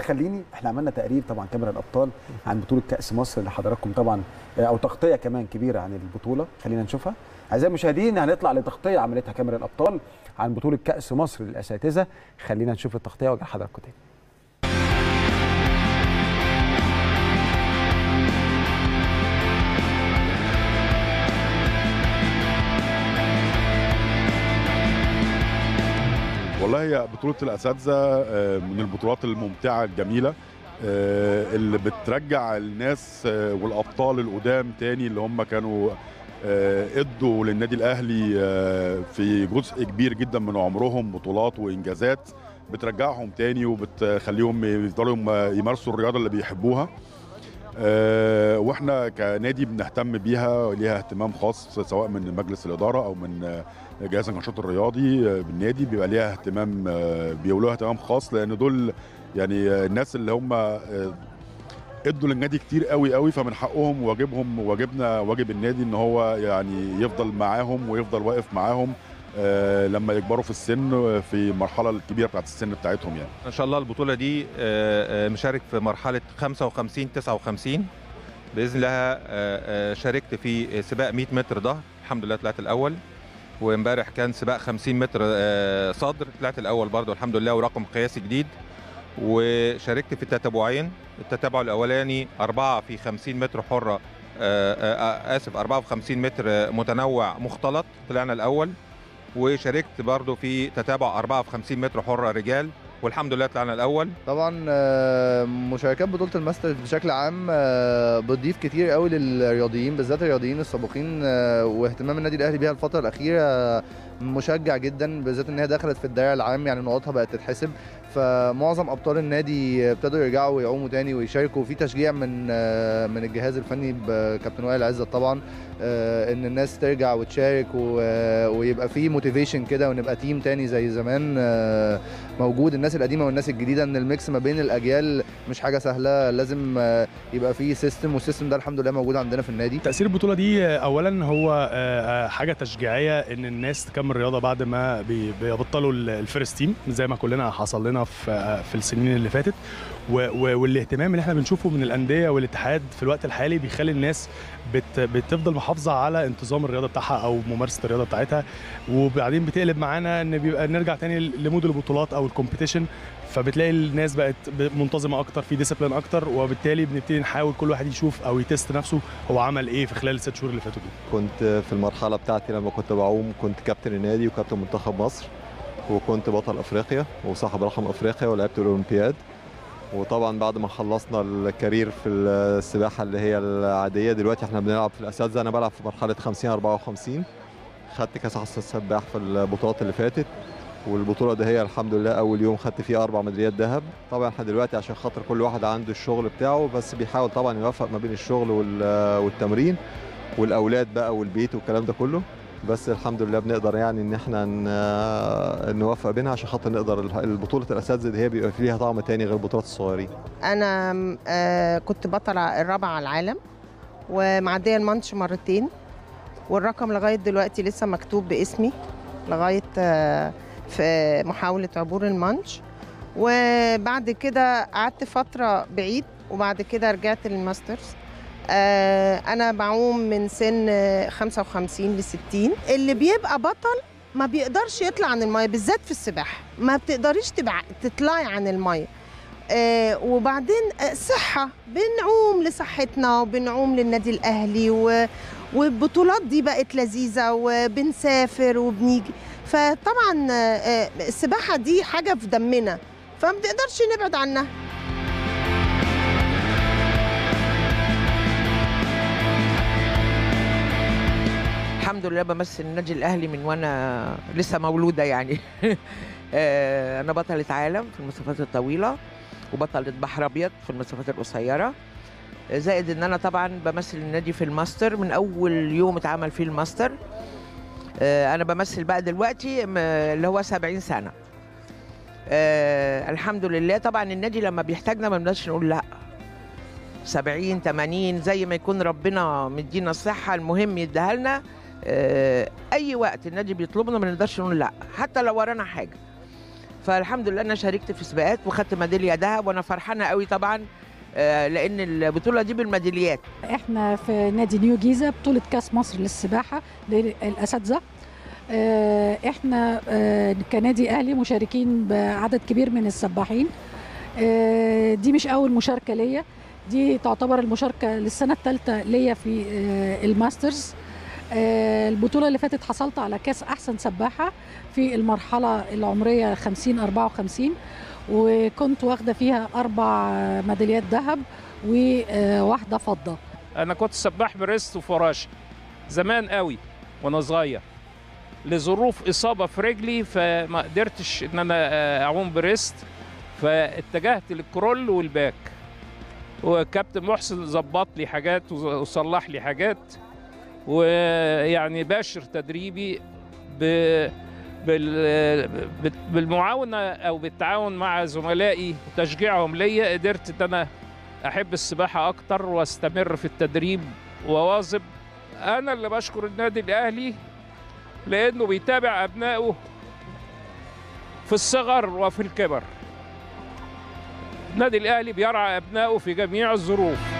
خليني احنا عملنا تقرير طبعا كاميرا الابطال عن بطوله كاس مصر اللي حضراتكم طبعا او تغطيه كمان كبيره عن البطوله خلينا نشوفها اعزائي المشاهدين هنطلع لتغطيه عملتها كاميرا الابطال عن بطوله كاس مصر للاساتذه خلينا نشوف التغطيه وارجع حضراتكم تاني والله هي بطولة الأساتذة من البطولات الممتعة الجميلة اللي بترجع الناس والأبطال القدام تاني اللي هم كانوا ادوا للنادي الأهلي في جزء كبير جدا من عمرهم بطولات وإنجازات بترجعهم تاني وبتخليهم يفضلوا يمارسوا الرياضة اللي بيحبوها واحنا كنادي بنهتم بيها ليها اهتمام خاص سواء من مجلس الاداره او من جهاز النشاط الرياضي بالنادي بيبقى ليها اهتمام بيولوها اهتمام خاص لان دول يعني الناس اللي هم ادوا للنادي كتير قوي قوي فمن حقهم وواجبهم وواجبنا واجب النادي ان هو يعني يفضل معاهم ويفضل واقف معاهم لما يكبروا في السن في المرحله الكبيره بتاعت السن بتاعتهم يعني ان شاء الله البطوله دي مشارك في مرحله 55 59 باذن الله شاركت في سباق 100 متر ظهر الحمد لله طلعت الاول وامبارح كان سباق 50 متر صدر طلعت الاول برضه الحمد لله ورقم قياسي جديد وشاركت في التتابعين التتابع الاولاني أربعة في 50 متر حره اسف 4 في 50 متر متنوع مختلط طلعنا الاول وشاركت برضو في تتابع 4 في 50 متر حره رجال والحمد لله طلعنا الاول طبعا مشاركات بطوله الماسترز بشكل عام بتضيف كتير قوي للرياضيين بالذات الرياضيين السابقين واهتمام النادي الاهلي بيها الفتره الاخيره مشجع جدا بالذات ان هي دخلت في الدائره العام يعني نقاطها بقت تتحسب فمعظم ابطال النادي ابتدوا يرجعوا ويعوموا تاني ويشاركوا في تشجيع من من الجهاز الفني بكابتن وائل عزت طبعا ان الناس ترجع وتشارك ويبقى في موتيفيشن كده ونبقى تيم تاني زي زمان موجود الناس القديمه والناس الجديده ان الميكس ما بين الاجيال مش حاجه سهله لازم يبقى في سيستم والسيستم ده الحمد لله موجود عندنا في النادي تاثير البطوله دي اولا هو حاجه تشجيعيه ان الناس تكمل رياضه بعد ما بيبطلوا الفيرست تيم زي ما كلنا حصل لنا في في السنين اللي فاتت والاهتمام اللي احنا بنشوفه من الانديه والاتحاد في الوقت الحالي بيخلي الناس بت بتفضل محافظه على انتظام الرياضه بتاعها او ممارسه الرياضه بتاعتها وبعدين بتقلب معانا ان بيبقى نرجع تاني لمود البطولات او الكومبيتيشن فبتلاقي الناس بقت منتظمه اكتر في ديسيبلين اكتر وبالتالي بنبتدي نحاول كل واحد يشوف او يتست نفسه هو عمل ايه في خلال الست شهور اللي فاتوا دول كنت في المرحله بتاعتي لما كنت بعوم كنت كابتن النادي وكابتن منتخب مصر وكنت بطل افريقيا وصاحب رقم افريقيا ولعبت الاولمبياد وطبعا بعد ما خلصنا الكارير في السباحه اللي هي العاديه دلوقتي احنا بنلعب في الاساتذه انا بلعب في مرحله 50 54 خدت كاس احسن سباح في البطولات اللي فاتت والبطوله دي هي الحمد لله اول يوم خدت فيها اربع ميداليات ذهب طبعا احنا دلوقتي عشان خاطر كل واحد عنده الشغل بتاعه بس بيحاول طبعا يوفق ما بين الشغل والتمرين والاولاد بقى والبيت والكلام ده كله بس الحمد لله بنقدر يعني ان احنا نوفق بينها عشان خاطر نقدر البطوله الاساتذه دي هي بيبقى فيها طعم تاني غير البطولات الصغيرين. انا كنت بطله الرابعه على العالم ومعديه المانش مرتين والرقم لغايه دلوقتي لسه مكتوب باسمي لغايه في محاوله عبور المانش وبعد كده قعدت فتره بعيد وبعد كده رجعت للماسترز انا بعوم من سن 55 ل 60 اللي بيبقى بطل ما بيقدرش يطلع عن الميه بالذات في السباحه ما بتقدريش تبع تطلعي عن الميه آه وبعدين صحه بنعوم لصحتنا وبنعوم للنادي الاهلي و والبطولات دي بقت لذيذه وبنسافر وبنيجي فطبعا آه السباحه دي حاجه في دمنا فما بنقدرش نبعد عنها الحمد لله بمثل النادي الاهلي من وانا لسه مولوده يعني انا بطله عالم في المسافات الطويله وبطله بحر ابيض في المسافات القصيره زائد ان انا طبعا بمثل النادي في الماستر من اول يوم اتعمل فيه الماستر انا بمثل بقى دلوقتي اللي هو 70 سنه الحمد لله طبعا النادي لما بيحتاجنا ما بنقدرش نقول لا 70 80 زي ما يكون ربنا مدينا الصحه المهم يديها لنا اي وقت النادي بيطلبنا ما نقدرش نقول لا حتى لو ورانا حاجه فالحمد لله انا شاركت في سباقات وخدت ميداليه ذهب وانا فرحانه قوي طبعا آه، لان البطوله دي بالميداليات احنا في نادي نيو جيزه بطوله كاس مصر للسباحه للاساتذه آه، احنا آه، كنادي اهلي مشاركين بعدد كبير من السباحين آه، دي مش اول مشاركه ليا دي تعتبر المشاركه للسنه الثالثه ليا في آه، الماسترز آه، البطوله اللي فاتت حصلت على كاس احسن سباحه في المرحله العمريه 50 54 وكنت واخده فيها اربع ميداليات ذهب وواحده فضه انا كنت سباح بريست وفراشه زمان قوي وانا صغير لظروف اصابه في رجلي فما قدرتش ان انا آه، اعوم بريست فاتجهت للكرول والباك وكابتن محسن ظبط لي حاجات وصلح لي حاجات ويعني باشر تدريبي ب بال- بالمعاونه او بالتعاون مع زملائي وتشجيعهم ليا قدرت ان انا احب السباحه اكتر واستمر في التدريب وواظب انا اللي بشكر النادي الاهلي لانه بيتابع ابنائه في الصغر وفي الكبر النادي الاهلي بيرعى ابنائه في جميع الظروف